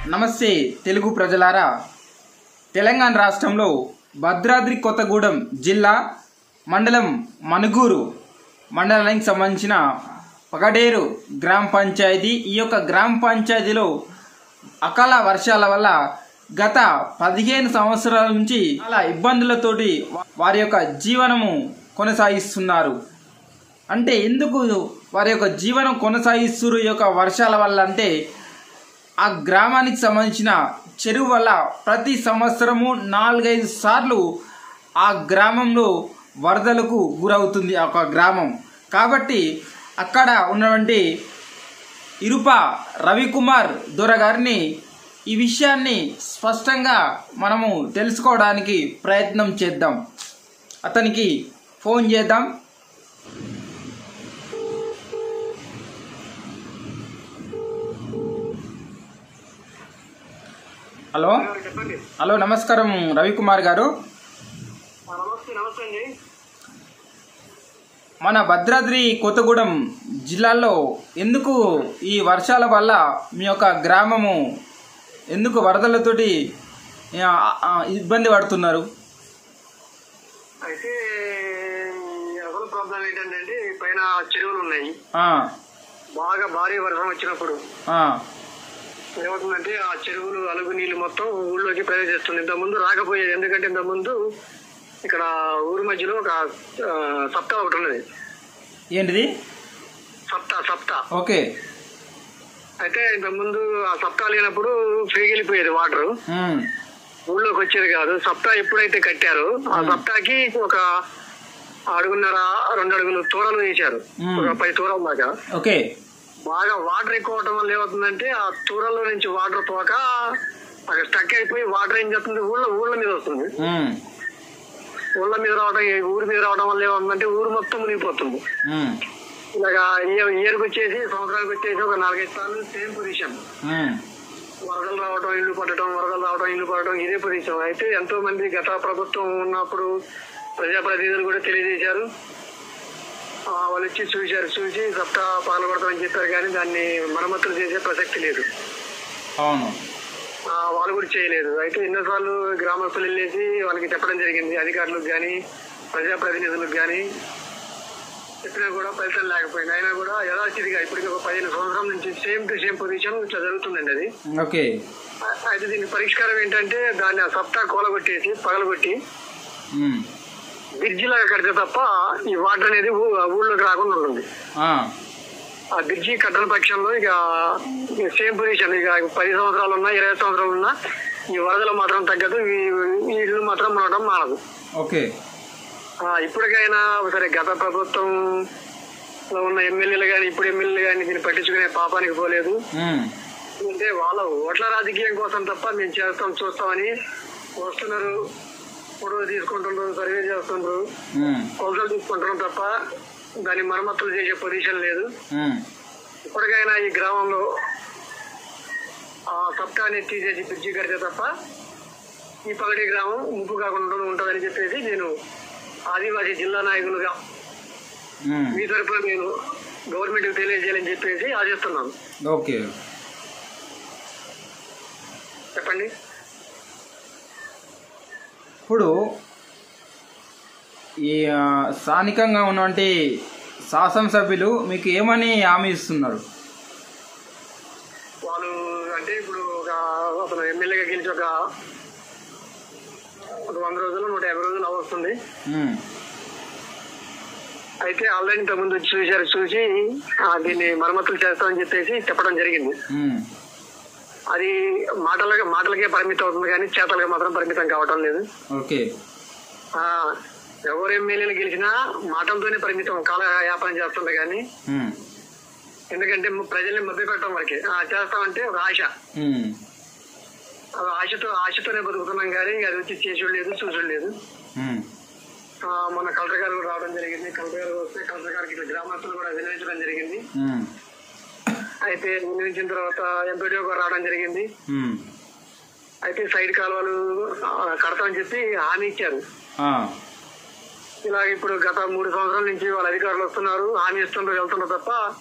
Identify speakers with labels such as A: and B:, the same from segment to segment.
A: నమస్తే తెలుగు ప్రజలారా తెలంగాణ రాష్ట్రంలో భద్రాద్రి కొత్తగూడెం జిల్లా మండలం మనుగూరు మండలానికి సంబంధించిన పగడేరు గ్రామ పంచాయతీ ఈ యొక్క గ్రామ పంచాయతీలో అకాల వర్షాల వల్ల గత పదిహేను సంవత్సరాల నుంచి చాలా ఇబ్బందులతోటి వారి యొక్క జీవనము కొనసాగిస్తున్నారు అంటే ఎందుకు వారి యొక్క జీవనం కొనసాగిస్తున్నారు ఈ యొక్క వర్షాల వల్ల అంటే ఆ గ్రామానికి సంబంధించిన చెరువు వల్ల ప్రతి సంవత్సరము నాలుగైదు సార్లు ఆ గ్రామంలో వరదలకు గురవుతుంది ఆ ఒక గ్రామం కాబట్టి అక్కడ ఉన్నటువంటి ఇరుప రవికుమార్ దొర గారిని ఈ విషయాన్ని స్పష్టంగా మనము తెలుసుకోవడానికి ప్రయత్నం చేద్దాం అతనికి ఫోన్ చేద్దాం హలో
B: చెప్పండి
A: హలో నమస్కారం రవికుమార్ గారు
B: ఆ, నమస్తే నమస్తే అండి
A: మన భద్రాద్రి కొత్తగూడెం జిల్లాలో ఎందుకు ఈ వర్షాల వల్ల మీ యొక్క గ్రామము ఎందుకు వరదలతోటి ఆ, ఆ, ఇబ్బంది పడుతున్నారు
B: అయితే అసలు ప్రాబ్లం ఏంటంటే అండి పైన చెరువులు ఉన్నాయి
A: ఆ,
B: బాగా భారీ వర్షం వచ్చినప్పుడు
A: ఆ,
B: ఏమవుతుందంటే ఆ చెరువులు అలుగు నీళ్లు మొత్తం ఊళ్ళోకి ప్రవేశిస్తుంది ఇంతకుముందు రాకపోయేది ఎందుకంటే ఇంతకుముందు ఇక్కడ ఊరి మధ్యలో ఒక ఆ, సప్తా ఒకటి ఉన్నది
A: ఏంటిది
B: సప్తా సప్తా
A: ఓకే
B: అయితే ఇంతకుముందు ఆ సప్తా లేనప్పుడు ఫేగిలిపోయేది వాటర్
A: ఉమ్,
B: ఊళ్ళోకి వచ్చేది కాదు సప్తా ఎప్పుడైతే కట్టారో ఆ సప్తాకి ఒక అడుగున్నర రెండు అడుగులు తూరాలు వేశారు
A: మ్మ్.
B: ఒక పది తూరాల దాకా
A: ఓకే
B: బాగా వాటర్ ఎక్కువ అవడం వల్ల ఏమవుతుందంటే ఆ తూరాల్లో నుంచి వాటర్ పోక అక్కడ స్టక్ అయిపోయి వాటర్ ఏం చేస్తుంది ఊళ్ళ ఊళ్ళ మీద వస్తుంది
A: ఉమ్,
B: ఊళ్ళ మీద రావడం ఈ ఊరి మీద రావడం వల్ల ఏమవుతుందంటే ఊరు మొత్తం మునిగిపోతుంది
A: ఉమ్,
B: ఇలాగా ఇయర్ ఇయర్కి వచ్చేసి సంవత్సరానికి వచ్చేసి ఒక నాలుగైదు సార్లు సేమ్ పొజిషన్
A: ఉమ్,
B: వరదలు రావడం ఇల్లు పట్టడం వరదలు రావడం ఇల్లు పట్టడం ఇదే పొజిషన్ అయితే ఎంతో మంది గత ప్రభుత్వం ఉన్నప్పుడు ప్రజాప్రతినిధులు కూడా తెలియజేశారు ఆ, వాళ్ళు వచ్చి చూశారు చూసి సప్తా పాల్గొడతామని చెప్పారు కానీ దాన్ని మరమ్మతులు చేసే ప్రసక్తి లేదు
A: అవును
B: ఆ, వాళ్ళు కూడా చేయలేదు అయితే ఎన్నోసార్లు గ్రామస్తులు వెళ్ళేసి వాళ్ళకి చెప్పడం జరిగింది అధికారులకు కానీ ప్రజాప్రతినిధులకు కానీ చెప్పినా కూడా ఫలితం లేకపోయింది అయినా కూడా యథాస్థితిగా ఇప్పటికి ఒక పదిహేను సంవత్సరాల నుంచి సేమ్ టు సేమ్ పొజిషన్ ఇట్లా జరుగుతుందండి అది
A: ఓకే
B: ఆ- అయితే దీనికి పరిష్కారం ఏంటంటే దాన్ని ఆ సప్తా కూలగొట్టేసి పగలగొట్టి
A: ఉమ్,
B: బ్రిడ్జి లాగా కడితే తప్ప ఈ వాటర్ అనేది ఊ- ఊళ్ళోకి రాకుండా ఉంటుంది
A: ఆ,
B: ఆ బ్రిడ్జి కట్టని పక్షంలో ఇక సేమ్ పొజిషన్ ఇక పది సంవత్సరాలు ఉన్నా ఇరవై సంవత్సరాలు ఉన్నా ఈ వరదలు మాత్రం తగ్గదు ఈ ఈ ఇల్లు మాత్రం ఉండడం మానదు
A: ఓకే
B: ఆ, ఇప్పటికైనా సరే గత ప్రభుత్వంలో ఉన్న ఎమ్మెల్యేలు కానీ ఇప్పుడు ఎమ్మెల్యేలు కానీ దీన్ని పట్టించుకునే పాపానికి పోలేదు
A: ఉమ్,
B: అంటే వాళ్ళ ఓట్ల రాజకీయం కోసం తప్ప మేము చేస్తాం చూస్తామని వస్తున్నారు ఫోటో తీసుకుంటున్నారు సర్వే చేస్తుండ్రు
A: ఉమ్,
B: కొలతలు తీసుకుంటున్నారు తప్ప దాన్ని మరమ్మతులు చేసే పొజిషన్ లేదు
A: ఉమ్,
B: ఇప్పటికైనా ఈ గ్రామంలో ఆ సప్తాన్ని తీసేసి బ్రిడ్జి కడితే తప్ప ఈ పగడి గ్రామం ముప్పు కాకుండా ఉంటుందని చెప్పేసి నేను ఆదివాసీ జిల్లా నాయకులుగా
A: ఉమ్,
B: మీ తరపున నేను గవర్నమెంట్ తెలియజేయాలని చెప్పేసి ఆశిస్తున్నాను
A: ఓకే
B: చెప్పండి
A: ఇప్పుడు ఈ ఆ, స్థానికంగా ఉన్నటువంటి శాసనసభ్యులు మీకు ఏమని హామీ ఇస్తున్నారు
B: వాళ్ళు అంటే ఇప్పుడు ఒక అతను ఎమ్మెల్యేగా గెలిచి ఒక ఒక వంద రోజులు నూట యాభై రోజులు అవస్తుంది
A: ఉమ్,
B: అయితే ఆల్రెడీ ఇంతకుముందు వచ్చి చూశారు చూసి ఆ, దీన్ని మరమ్మతులు చేస్తామని చెప్పేసి చెప్పడం జరిగింది
A: ఉమ్,
B: అది మాటలకే మాటలకే పరిమితం అవుతుంది కానీ చేతలకి మాత్రం పరిమితం కావటం లేదు
A: ఓకే
B: ఆ, ఎవరు ఎమ్మెల్యేలు గెలిచినా మాటలతోనే పరిమితం కాల వ్యాపారం చేస్తుంది కానీ
A: ఉమ్,
B: ఎందుకంటే ప్రజల్ని మభ్య పెట్టడం వరకే ఆ, చేస్తామంటే ఒక ఆశ
A: ఉమ్,
B: ఆ ఆశతో ఆశతోనే బతుకుతున్నాం కానీ అది వచ్చి చేసేది లేదు చూసేది లేదు
A: ఉమ్,
B: ఆ, మొన్న కలెక్టర్ గారు కూడా రావడం జరిగింది కలెక్టర్ గారు వస్తే కలెక్టర్ గారికి ఇట్లా గ్రామస్తులు కూడా వినియోగించడం జరిగింది
A: ఉమ్,
B: అయితే వినియోగించిన తర్వాత ఎంపీడీఓ గారు రావడం జరిగింది
A: ఉమ్,
B: అయితే సైడ్ కాలువలు ఆ, కడతామని చెప్పి హామీ ఇచ్చారు
A: ఆ,
B: ఇలా ఇప్పుడు గత మూడు సంవత్సరాల నుంచి వాళ్ళ అధికారులు వస్తున్నారు హామీ ఇస్తుండ్రు వెళ్తున్నారు తప్ప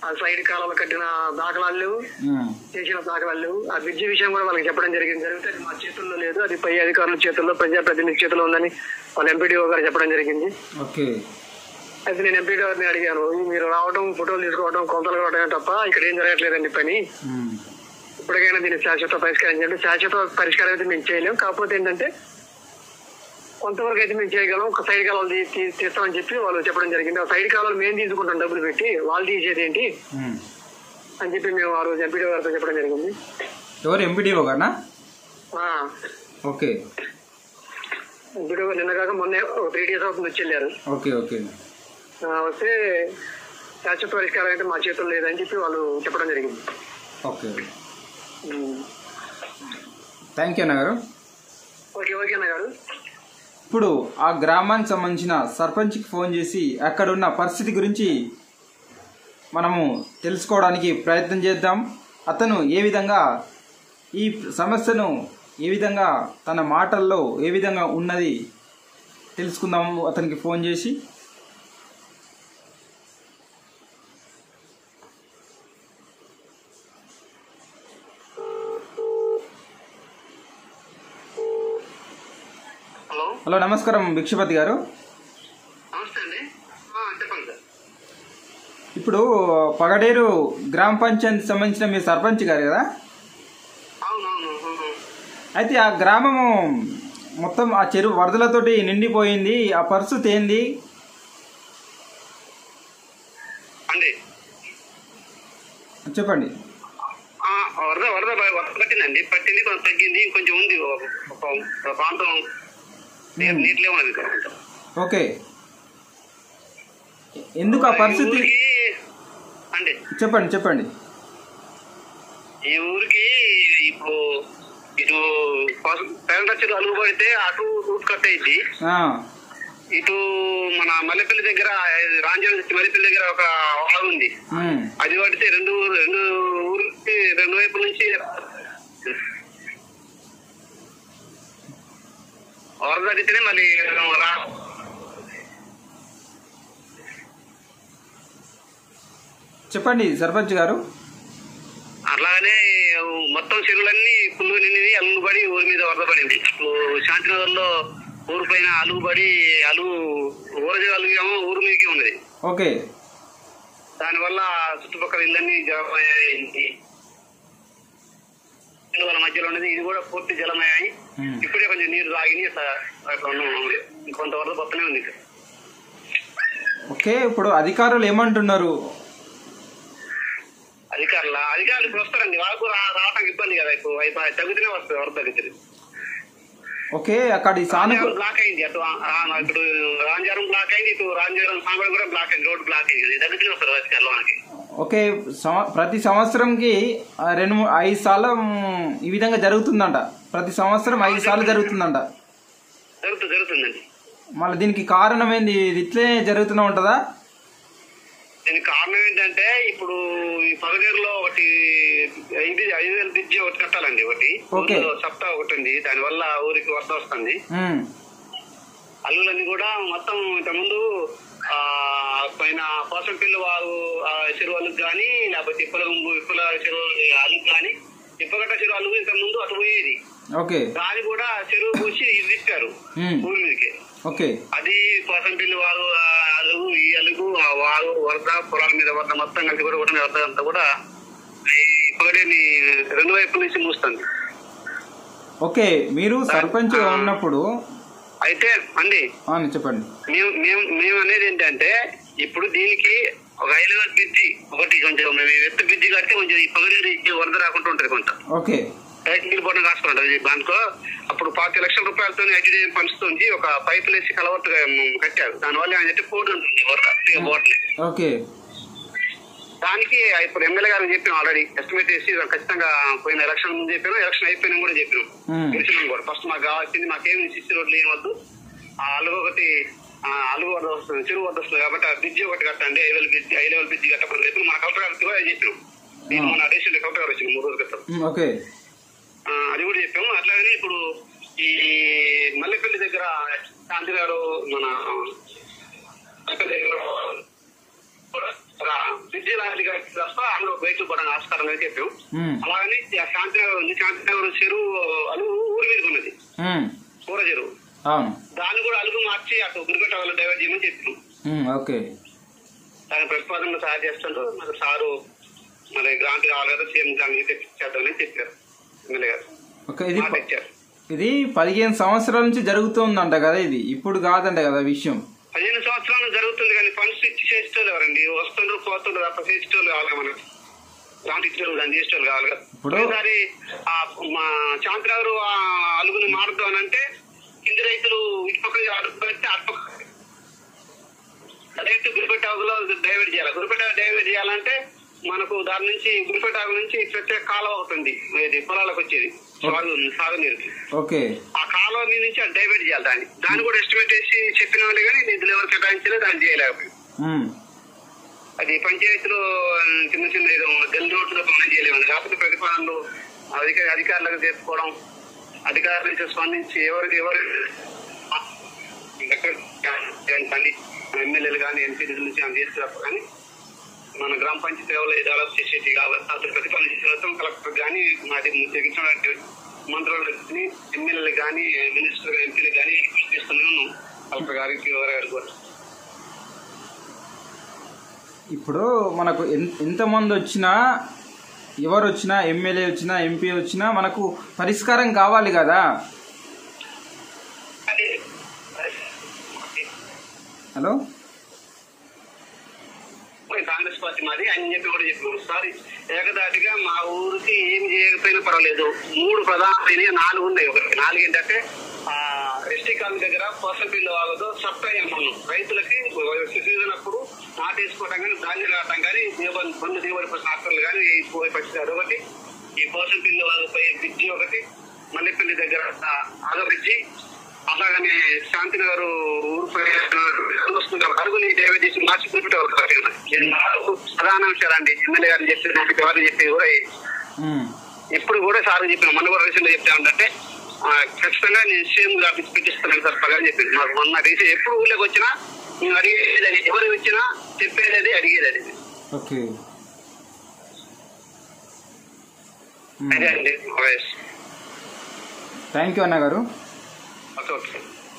B: ఆ సైడ్ కాలువలు కట్టిన దాఖలాలు లేవు
A: ఉమ్,
B: చేసిన దాఖలాలు లేవు ఆ బ్రిడ్జి విషయం కూడా వాళ్ళకి చెప్పడం జరిగింది జరిగితే అది మా చేతుల్లో లేదు అది పై అధికారుల చేతుల్లో ప్రజాప్రతినిధి చేతుల్లో ఉందని వాళ్ళ ఎంపీడీఓ గారు చెప్పడం జరిగింది
A: ఓకే
B: అయితే నేను ఎంపీడీ గారిని అడిగాను మీరు రావడం ఫోటోలు తీసుకోవడం కొలతలు రావడమే తప్ప ఇక్కడ ఏం జరగట్లేదండి పని
A: ఉమ్,
B: ఇప్పటికైనా దీన్ని శాశ్వత పరిష్కారం చేయండి శాశ్వత పరిష్కారం అయితే మేము చేయలేం కాకపోతే ఏంటంటే కొంతవరకు అయితే మేము చేయగలం ఒక సైడ్ కాలువలు తీ- తీ- తీస్తామని చెప్పి వాళ్ళు చెప్పడం జరిగింది ఆ సైడ్ కాలువలు మేము తీసుకుంటాం డబ్బులు పెట్టి వాళ్ళు తీసేది ఏంటి
A: ఉమ్.
B: అని చెప్పి మేము ఆ రోజు ఎంపీడీ గారితో చెప్పడం జరిగింది
A: ఎవరు ఎంపీడీఓ గారినా
B: ఆ,
A: ఓకే
B: ఎంపీడీ గారు నిన్న కాక మొన్నే త్రీ డేస్ అవుతుంది వచ్చి వెళ్ళారు
A: ఓకే ఓకే
B: ఆ, వస్తే శాశ్వత పరిష్కారం అయితే మా చేతుల్లో లేదని చెప్పి వాళ్ళు చెప్పడం జరిగింది
A: ఓకే
B: ఉమ్.
A: థ్యాంక్ యూ అన్న గారు
B: ఓకే ఓకే అన్న గారు
A: ఇప్పుడు ఆ గ్రామానికి సంబంధించిన సర్పంచ్కి ఫోన్ చేసి అక్కడ ఉన్న పరిస్థితి గురించి మనము తెలుసుకోవడానికి ప్రయత్నం చేద్దాం అతను ఏ విధంగా ఈ సమస్యను ఏ విధంగా తన మాటల్లో ఏ విధంగా ఉన్నది తెలుసుకుందాము అతనికి ఫోన్ చేసి
B: హలో
A: హలో నమస్కారం భిక్షపతి గారు
B: నమస్తే అండి చెప్పండి సార్
A: ఇప్పుడు పగడేరు గ్రామ పంచాయతీ సంబంధించిన మీ సర్పంచ్ గారు కదా
B: అవునవును
A: అయితే ఆ గ్రామము మొత్తం ఆ చెరువు వరదలతోటి నిండిపోయింది ఆ పరిస్థితి ఏంది
B: అండి
A: చెప్పండి
B: ఆ, వరద వరద బ- వరద పట్టిందండి పట్టింది కొంచెం తగ్గింది కొంచెం ఉంది ఒక- ఒక ఒక ప్రాంతం నీరు నీటిలో ఉన్నది కొంచెం.
A: ఓకే ఎందుకు ఆ పరిస్థితి
B: ఈ ఊరికి అండి
A: చెప్పండి చెప్పండి
B: ఈ ఊరికి ఇప్పుడు ఇటు పేరంట చెరువు అలుగు పడితే అటు రూట్ కట్ అయింది
A: ఆ,
B: ఇటు మన మల్లెపల్లి దగ్గర రాంజన్ మల్లెపల్లి దగ్గర ఒక వాగు ఉంది
A: ఉమ్,
B: అది పడితే రెండు ఊరు- రెండు ఊరికి రెండు వైపుల నుంచి వరద తగ్గితేనే మళ్ళీ రా
A: చెప్పండి సర్పంచ్ గారు
B: అలాగనే మొత్తం చెరువులన్నీ పుల్లు నిండి అలుగుబడి ఊరి మీద వరద పడింది ఇప్పుడు శాంతినగర్ లో ఊరు పైన అలుగుబడి అలుగు ఊరజ అలుగేమో ఊరు మీదకి ఉన్నది
A: ఓకే
B: దానివల్ల చుట్టుపక్కల ఇళ్ళన్నీ జలమయ్యాయి వాళ్ళ మధ్యలో ఉన్నది ఇది కూడా పూర్తి జలమయ్యాయి
A: ఉమ్,
B: ఇప్పుడే కొంచెం నీరు తాగిని అట్లా ఉన్నాం కొంత వరద పక్కనే ఉంది
A: ఓకే ఇప్పుడు అధికారులు ఏమంటున్నారు
B: అధికారుల అధికారులు ఇప్పుడు వస్తారండి వాళ్ళకు రా- రావడానికి ఇబ్బంది కదా ఇప్పుడు అయిపోయి తగ్గుతూనే వస్తుంది వరద తగ్గుతుంది
A: ఓకే అక్కడ ఈ సానుకూ
B: రాంజారం బ్లాక్ అయింది అటు ఆ- ఆ- ఇప్పుడు రాంజారం బ్లాక్ అయింది ఇటు రాంజారం సాంబడి కూడా బ్లాక్ అయింది రోడ్ బ్లాక్ అయింది తగ్గుతూనే వస్తారు అధికారులు మనకి
A: ఓకే సంవ- ప్రతి సంవత్సరంకి ఆ, రెండు మూడు ఐదు సార్లు మ్, ఈ విధంగా జరుగుతుందంట ప్రతి సంవత్సరం ఐదు సార్లు జరుగుతుందంట
B: జరుగుతుంది జరుగుతుందండి
A: మళ్ళీ దీనికి కారణం ఏంది ఇది ఇట్లే జరుగుతూనే ఉంటుందా
B: దీనికి కారణం ఏంటంటే ఇప్పుడు ఈ పగడేరులో ఒకటి ఇది ఐదు వేల బ్రిడ్జి ఒకటి కట్టాలండి ఒకటి
A: ఓకే.
B: ఊర్లో సప్తా ఒకటి ఉంది దాని వల్ల ఊరికి వరద వస్తుంది
A: ఉమ్,
B: అల్లులన్నీ కూడా మొత్తం ఇంతకుముందు ఆ పైన పోసంపల్లి వారు ఆ చెరువు అలుగు కానీ లేకపోతే ఇప్పల గుంపు ఇప్పల చెరువు అలుగు కానీ ఇప్పగట్ట చెరువు అలుగు ఇంత ముందు అటు పోయేది
A: ఓకే
B: దాన్ని కూడా చెరువు పూసి ఇది తిప్పారు
A: ఉమ్,
B: ఊరి మీదకి
A: ఓకే
B: అది పోసంపల్లి వారు ఆ అలుగు ఈ అలుగు ఆ వారు వరద పొలాల మీద వరద మొత్తం కలిసి కూడా కూడా వరద అంతా కూడా ఈ పొగడేని రెండు వైపుల నుంచి మూస్తుంది
A: ఓకే మీరు సర్పంచ్ ఉన్నప్పుడు
B: అయితే అండి
A: ఆ, చెప్పండి
B: మేము మేము మేము అనేది ఏంటంటే ఇప్పుడు దీనికి ఒక రైల్వే బ్రిడ్జి ఒకటి కొంచెం మేము ఎత్తు బ్రిడ్జి కడితే కొంచెం ఈ పొగడేరి వరద రాకుండా ఉంటుంది కొంత
A: ఓకే
B: రైతు నీళ్ళు పోవడం కాసుకుంటుంది దాంట్లో అప్పుడు పాతి లక్షల రూపాయలతో ఐటీడీఎం ఫండ్స్ తోంచి ఒక పైపులు వేసి కలవట్టుగా కట్టారు దానివల్ల ఏంటంటే పోటీ ఉంటుంది వరద ఇక పోవట్లే
A: ఓకే
B: దానికి ఇప్పుడు ఎమ్మెల్యే గారు చెప్పాం ఆల్రెడీ ఎస్టిమేట్ చేసి ఖచ్చితంగా పోయిన ఎలక్షన్ ముందు చెప్పాను ఎలక్షన్ అయిపోయినా కూడా చెప్పాను
A: ఉమ్,
B: గెలిచినాం కూడా ఫస్ట్ మాకు కావాల్సింది మాకేమి సిసి రోడ్లు ఏం వద్దు ఆ అలుగు ఒకటి ఆ అలుగు వద్ద వస్తుంది చెరువు వద్ద వస్తుంది కాబట్టి ఆ బ్రిడ్జి ఒకటి కట్టండి high level bridge high level bridge కట్టమని చెప్పి మా కలెక్టర్ గారికి కూడా చెప్పాను నేను మన రీసెంట్ కలెక్టర్ గారు వచ్చింది మూడు రోజుల క్రితం
A: ఉమ్, ఓకే
B: ఆ, అది కూడా చెప్పాము అట్లాగనే ఇప్పుడు ఈ మల్లెపల్లి దగ్గర శాంతి గారు మన మల్లెపల్లి దగ్గర కూడా రా- బ్రిడ్జి లాంటి వెయిట్లు పడడానికి ఆస్కారం అని చెప్పాం
A: ఉమ్,
B: అలాగని ఆ శాంతినగర్ ఉంది శాంతినగర్ చెరువు అలుగు ఊరి మీద ఉన్నది
A: ఉమ్,
B: కూర చెరువు
A: అవును
B: దాన్ని కూడా అలుగు మార్చి అటు గురిపెట్ట వాళ్ళు డైవర్ట్ చేయమని చెప్పాం
A: ఉమ్, ఓకే
B: దాని ప్రతిపాదనలు తయారు చేస్తుంటూ మరి సారు మరి గ్రాంట్ కావాలి కదా సీఎం దానికి తెప్పించేద్దామని చెప్పారు ఎమ్మెల్యే గారు
A: ఓకే ఇది
B: మాట
A: ప-
B: ఇచ్చారు
A: ఇది పదిహేను సంవత్సరాల నుంచి జరుగుతుందంట కదా ఇది ఇప్పుడు కాదంట కదా విషయం
B: పదిహేను సంవత్సరాలు జరుగుతుంది కానీ ఫండ్స్ ఇచ్చి చేసేటోళ్ళు ఎవరండి వస్తుండ్రు పోతుండ్రు తప్ప చేసేటోళ్ళు కావాలి మనకి గ్రాంట్ ఇచ్చేటోళ్ళు దాన్ని చేసేటోళ్ళు కావాలి కదా
A: ఇప్పుడు-
B: ఒకసారి ఆ మా శాంతినగర్ ఆ అలుగుని మారుద్దాం అని అంటే కింది రైతులు ఇటుపక్క అడుగు పెడితే అటుపక్క డైరెక్ట్ గురిపెట్ట ఆగులో డైవర్ట్ చేయాలి గురిపెట్ట డైవర్ట్ చేయాలంటే మనకు దాని నుంచి గురిపెట్ట ఆగు నుంచి ప్రత్యేక కాలువ అవుతుంది ఇది పొలాలకు వచ్చేది సాగు సాగునీరుకి
A: ఓకే
B: ఆ కాలువ మీద నుంచి అది డైవర్ట్ చేయాలి దాన్ని దాన్ని కూడా ఎస్టిమేట్ వేసి చెప్పిన వాళ్ళు కానీ నిధులు ఎవరు కేటాయించలేదు దాన్ని చేయలేకపోయింది
A: ఉమ్,
B: అది పంచాయతీలో చిన్న చిన్న ఏదో గెల్ రోడ్లో పనులు చేయలేము కాకపోతే ప్రతిపాదనలు అధికారి అధికారులకు చేసుకోవడం అధికారుల నుంచి స్పందించి ఎవరికి ఎవరు కానీ ఎమ్మెల్యేలు కానీ ఎంపీల నుంచి ఆమె చేస్తున్నప్పుడు కానీ మన గ్రామ పంచాయతీ లెవెల్లో డెవలప్ చేసేది కాబట్టి అసలు ప్రతిపాదన చేసిన కలెక్టర్ కానీ మాది తెగించినటువంటి మంత్రులు కానీ ఎమ్మెల్యేలు కానీ మినిస్టర్ ఎంపీలు కానీ చేస్తున్నాను కలెక్టర్ గారికి ఎవరి గారికి కూడా
A: ఇప్పుడు మనకు ఎన్- ఎంతమంది వచ్చినా ఎవరు వచ్చినా ఎమ్మెల్యే వచ్చినా ఎంపీ వచ్చినా మనకు పరిష్కారం కావాలి కదా
B: అదే
A: హలో
B: మరి కాంగ్రెస్ పార్టీ మాది అని చెప్పి కూడా చెప్పారు సారీ ఏకదాటిగా మా ఊరికి ఏం చేయకపోయినా పర్వాలేదు మూడు ప్రధానమైన నాలుగు ఉన్నాయి ఒకటి నాలుగు ఏంటంటే ఆ ఎస్టీ కాలనీ దగ్గర పర్సన్ బిల్లు వాగదు సప్లై అమ్మను రైతులకి సీజన్ అప్పుడు నాటేసుకోవడం కానీ ధాన్యం రావటం కానీ దిగుబడి బంధు దిగుబడి ట్రాక్టర్లు కానీ పోయి పట్టించారు ఒకటి ఈ పర్సన్ బిల్లు వాగపోయే బ్రిడ్జి ఒకటి మల్లెపల్లి దగ్గర ఆగ బ్రిడ్జి అలాగనే శాంతినగర్ ఊరు వస్తుంది అరుగుని డైవర్ట్ చేసి మార్చి చూపెట్టేవారు ప్రధాన అంశాలండి ఎమ్మెల్యే గారిని చెప్పి ఎవరు చెప్పి కూడా
A: ఉమ్,
B: ఇప్పుడు కూడా సార్ చెప్పిన మొన్న కూడా రీసెంట్ చెప్తా ఉంటే ఖచ్చితంగా నేను సీఎం ఆఫీస్ పెట్టిస్తున్నాను సార్ పగా చెప్పింది మాకు మొన్న రీసెంట్ ఎప్పుడు ఊళ్ళోకి వచ్చినా మేము అడిగేది అది ఎవరు వచ్చినా చెప్పేది అది అడిగేది అది
A: ఓకే
B: అదే అండి వాయిస్
A: థ్యాంక్ యూ అన్న గారు
B: ఓకే ఓకే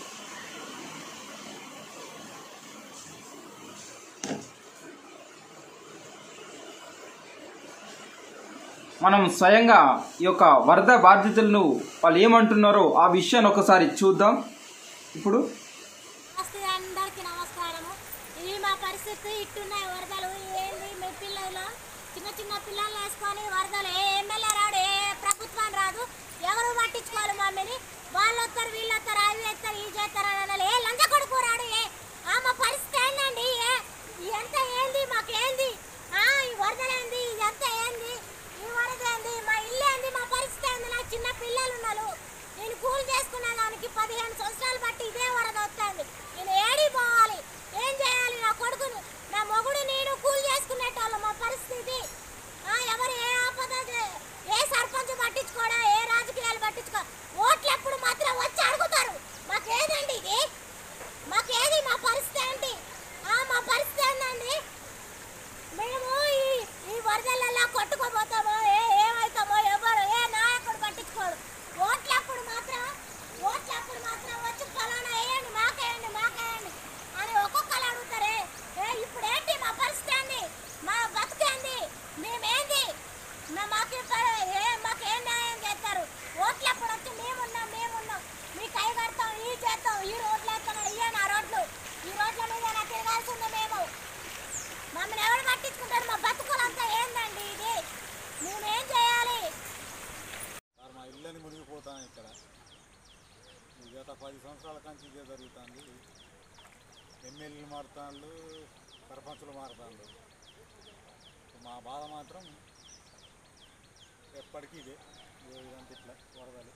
A: మనం స్వయంగా ఈ యొక్క వరద బాధితులను వాళ్ళు ఏమంటున్నారో ఆ విషయాన్ని ఒకసారి చూద్దాం ఇప్పుడు
C: నమస్తే అందరికి నమస్కారము ఇది మా పరిస్థితి ఇట్టున్నాయి వరదలు ఏంది మీ పిల్లలు చిన్న చిన్న పిల్లలు వేసుకొని వరదలు ఏ ఎమ్మెల్యే రాడు ఏ ప్రభుత్వం రాదు ఎవరు పట్టించుకోవాలి మమ్మీని వాళ్ళు వస్తారు వీళ్ళు వస్తారు అవి వేస్తారు ఈ చేస్తారు అని అనాలి. ఏ లంచ కొడుకు రాడు ఏ ఆ, మా పరిస్థితి ఏందండి ఏ ఎంత ఏంది మాకేంది ఆ, ఈ వరదలు ఏంది ఇదంతా ఏంది ఈ వరద ఏంది మా ఇల్లు ఏంది మా పరిస్థితి ఏంది నాకు చిన్న పిల్లలు ఉన్నారు నేను కూలి చేసుకున్న దానికి పదిహేను సంవత్సరాలు బట్టి ఇదే వరద వస్తుంది నేను ఏడి పోవాలి ఏం చేయాలి నా కొడుకును నా మొగుడు నేను కూలి చేసుకునేటోళ్ళు మా పరిస్థితి ఆ, ఎవరు ఏ ఆపద చే- ఏ సర్పంచ్ పట్టించుకోడా ఏ రాజకీయాలు పట్టించుకో ఓట్లు ఎప్పుడు మాత్రం వచ్చి అడుగుతారు మాకేదండి ఇది మాకేది మా పరిస్థితి ఏంటి ఆ, మా పరిస్థితి ఏందండి మేము ఈ ఈ వరదలలో కొట్టుకోబోతామో ఏ ఏమవుతామో ఎవరు ఏ నాయకుడు పట్టించుకోడు ఓట్లప్పుడు మాత్రం ఓట్లప్పుడు మాత్రం వచ్చి ఫలానా వేయండి మాకేయండి మాకేయండి అని ఒక్కొక్కరు అడుగుతారే ఏ ఇప్పుడు ఏంటి మా పరిస్థితి ఏంది మా బతుకేంది మేమేంది మా మాకు ఏ మాకు ఏం న్యాయం చేస్తారు ఓట్లప్పుడు వచ్చి మేమున్నాం మేమున్నాం మీ కై కడతాం ఈ చేస్తాం ఈ రోడ్లు వేస్తాం ఇయ్యాను ఆ రోడ్లు ఈ రోడ్ల మీద తిరగాల్సిందే మేము మమ్మల్ని ఎవరు పట్టించుకుంటారు మా బతుకులంతా ఏందండి ఇది మేమేం చేయాలి
D: సార్ మా ఇల్లని మునిగిపోతాను ఇక్కడ ఈ గత పది సంవత్సరాల కంచి ఇదే జరుగుతుంది ఎమ్మెల్యేలు మారుతాళ్ళు సర్పంచులు మారుతాళ్ళు మా బాధ మాత్రం ఎప్పటికీ ఇదే ఇదే ఇదంతా ఇట్లా వరదలు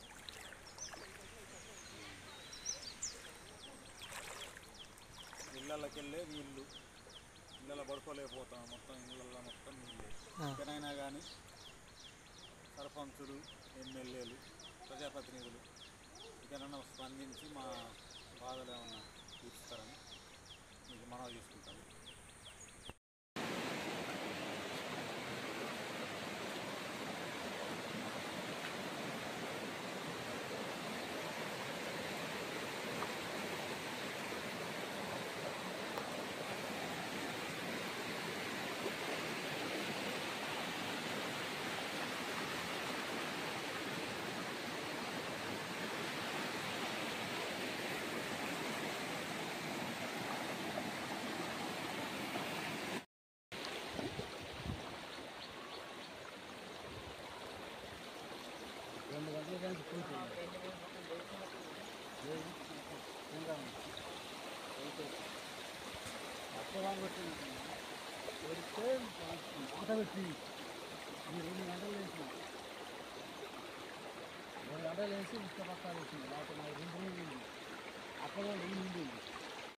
D: ఇళ్ళకి వెళ్ళే నీళ్ళు ఇళ్ళలో పడుకోలేకపోతాం మొత్తం ఇళ్ళల్లో మొత్తం నీళ్ళు ఎక్కడైనా కానీ సర్పంచులు ఎమ్మెల్యేలు ప్రజాప్రతినిధులు ఇకనన్నా స్పందించి మా బాధలు ఏమన్నా తీరుస్తారని మీకు మనవి చేసుకుంటాను
E: పొలం కొట్టింది కొడితే మాట పెట్టి ఈ రెండు గంటలు వేసిన రెండు గంటలు వేసి ఇసుక పక్కన వేసింది లేకపోతే నాకు రెండు నీళ్ళు ఉంది అక్కడ రెండు నీళ్ళు ఉంది